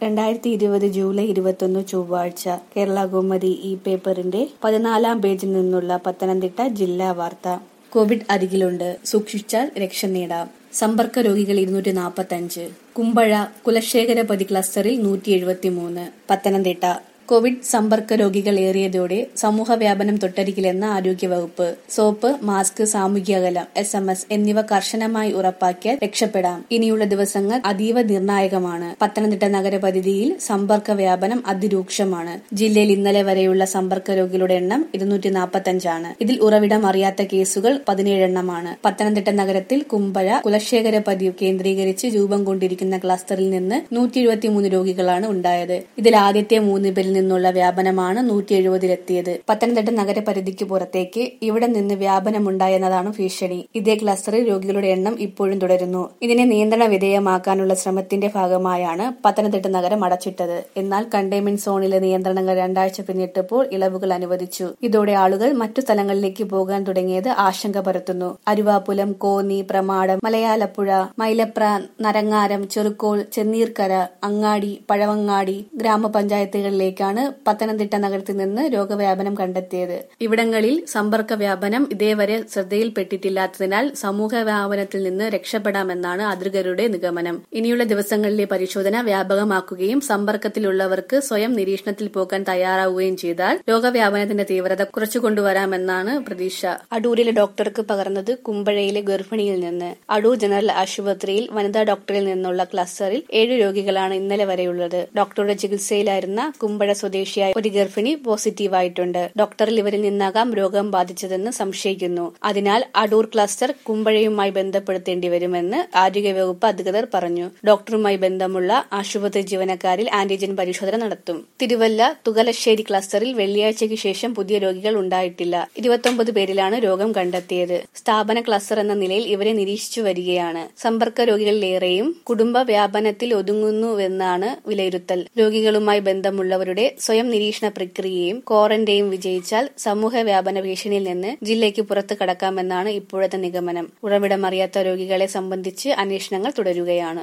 രണ്ടായിരത്തി ഇരുപത് ജൂലൈ ഇരുപത്തൊന്ന് ചൊവ്വാഴ്ച കേരള കൗമുദി ഈ പേപ്പറിന്റെ പതിനാലാം പേജിൽ നിന്നുള്ള പത്തനംതിട്ട ജില്ലാ വാർത്ത കോവിഡ് അരികിലുണ്ട് സൂക്ഷിച്ചാൽ രക്ഷ നേടാം സമ്പർക്ക രോഗികൾ ഇരുന്നൂറ്റി നാൽപ്പത്തഞ്ച് കുമ്പഴ കുലശേഖരപതി ക്ലസ്റ്ററിൽ നൂറ്റി എഴുപത്തി മൂന്ന് പത്തനംതിട്ട കോവിഡ് സമ്പർക്ക രോഗികൾ ഏറിയതോടെ സമൂഹ വ്യാപനം തൊട്ടരികിലെന്ന ആരോഗ്യവകുപ്പ് സോപ്പ് മാസ്ക് സാമൂഹ്യ അകലം എസ് എം എസ് എന്നിവ കർശനമായി ഉറപ്പാക്കിയാൽ രക്ഷപ്പെടാം ഇനിയുള്ള ദിവസങ്ങൾ അതീവ നിർണായകമാണ് പത്തനംതിട്ട നഗരപരിധിയിൽ സമ്പർക്ക വ്യാപനം അതിരൂക്ഷമാണ് ജില്ലയിൽ ഇന്നലെ വരെയുള്ള സമ്പർക്ക രോഗികളുടെ എണ്ണം ഇരുന്നൂറ്റി നാൽപ്പത്തഞ്ചാണ് ഇതിൽ ഉറവിടം അറിയാത്ത കേസുകൾ പതിനേഴെണ്ണമാണ് പത്തനംതിട്ട നഗരത്തിൽ കുമ്പഴ കുലശേഖരപതി കേന്ദ്രീകരിച്ച് രൂപം കൊണ്ടിരിക്കുന്ന ക്ലസ്റ്ററിൽ നിന്ന് നൂറ്റി എഴുപത്തിമൂന്ന് രോഗികളാണ് ഉണ്ടായത് ഇതിൽ ആദ്യത്തെ മൂന്ന് പേരിൽ നിന്നുള്ള വ്യാപനമാണ് നൂറ്റി എഴുപതിലെത്തിയത് പത്തനംതിട്ട നഗരപരിധിക്ക് പുറത്തേക്ക് ഇവിടെ നിന്ന് വ്യാപനമുണ്ടായെന്നതാണ് ഭീഷണി ഇതേ ക്ലസ്റ്ററിൽ രോഗികളുടെ എണ്ണം ഇപ്പോഴും തുടരുന്നു ഇതിനെ നിയന്ത്രണ വിധേയമാക്കാനുള്ള ശ്രമത്തിന്റെ ഭാഗമായാണ് പത്തനംതിട്ട നഗരം അടച്ചിട്ടത് എന്നാൽ കണ്ടെയ്ൻമെന്റ് സോണിലെ നിയന്ത്രണങ്ങൾ രണ്ടാഴ്ച പിന്നിട്ടപ്പോൾ ഇളവുകൾ അനുവദിച്ചു ഇതോടെ ആളുകൾ മറ്റു സ്ഥലങ്ങളിലേക്ക് പോകാൻ തുടങ്ങിയത് ആശങ്ക പരത്തുന്നു അരുവാപുലം കോന്നി പ്രമാടം മലയാലപ്പുഴ മൈലപ്ര നരങ്ങാരം ചെറുക്കോൾ ചെന്നീർക്കര അങ്ങാടി പഴവങ്ങാടി ഗ്രാമപഞ്ചായത്തുകളിലേക്കാണ് പത്തനംതിട്ട നഗരത്തിൽ നിന്ന് രോഗവ്യാപനം കണ്ടെത്തിയത് ഇവിടങ്ങളിൽ സമ്പർക്ക വ്യാപനം ഇതേവരെ ശ്രദ്ധയിൽപ്പെട്ടിട്ടില്ലാത്തതിനാൽ സമൂഹ വ്യാപനത്തിൽ നിന്ന് രക്ഷപ്പെടാമെന്നാണ് അധികൃതരുടെ നിഗമനം ഇനിയുള്ള ദിവസങ്ങളിലെ പരിശോധന വ്യാപകമാക്കുകയും സമ്പർക്കത്തിലുള്ളവർക്ക് സ്വയം നിരീക്ഷണത്തിൽ പോകാൻ തയ്യാറാവുകയും ചെയ്താൽ രോഗവ്യാപനത്തിന്റെ തീവ്രത കുറച്ചു കൊണ്ടുവരാമെന്നാണ് പ്രതീക്ഷ അടൂരിലെ ഡോക്ടർക്ക് പകർന്നത് കുമ്പഴയിലെ ഗർഭിണിയിൽ നിന്ന് അടൂർ ജനറൽ ആശുപത്രിയിൽ വനിതാ ഡോക്ടറിൽ നിന്നുള്ള ക്ലസ്റ്ററിൽ ഏഴ് രോഗികളാണ് ഇന്നലെ വരെയുള്ളത് ഡോക്ടറുടെ ചികിത്സയിലായിരുന്ന കുമ്പഴ സ്വദേശിയായ ഒരു ഗർഭിണി പോസിറ്റീവായിട്ടുണ്ട് ഡോക്ടറിൽ ഇവരിൽ നിന്നാകാം രോഗം ബാധിച്ചതെന്ന് സംശയിക്കുന്നു അതിനാൽ അടൂർ ക്ലസ്റ്റർ കുമ്പഴയുമായി ബന്ധപ്പെടുത്തേണ്ടി വരുമെന്ന് ആരോഗ്യവകുപ്പ് അധികൃതർ പറഞ്ഞു ഡോക്ടറുമായി ബന്ധമുള്ള ആശുപത്രി ജീവനക്കാരിൽ ആന്റിജൻ പരിശോധന നടത്തും തിരുവല്ല തുകലശ്ശേരി ക്ലസ്റ്ററിൽ വെള്ളിയാഴ്ചയ്ക്ക് ശേഷം പുതിയ രോഗികൾ ഉണ്ടായിട്ടില്ല ഇരുപത്തൊമ്പത് പേരിലാണ് രോഗം കണ്ടെത്തിയത് സ്ഥാപന ക്ലസ്റ്റർ എന്ന നിലയിൽ ഇവരെ നിരീക്ഷിച്ചു വരികയാണ് സമ്പർക്ക രോഗികളിലേറെയും കുടുംബ വ്യാപനത്തിൽ ഒതുങ്ങുന്നുവെന്നാണ് വിലയിരുത്തൽ രോഗികളുമായി ബന്ധമുള്ളവരുടെ സ്വയം നിരീക്ഷണ പ്രക്രിയയും ക്വാറന്റൈൻ വിജയിച്ചാൽ സമൂഹ വ്യാപന ഭീഷണിയിൽ നിന്ന് ജില്ലയ്ക്ക് പുറത്തു കടക്കാമെന്നാണ് ഇപ്പോഴത്തെ നിഗമനം ഉറവിടമറിയാത്ത രോഗികളെ സംബന്ധിച്ച് അന്വേഷണങ്ങൾ തുടരുകയാണ്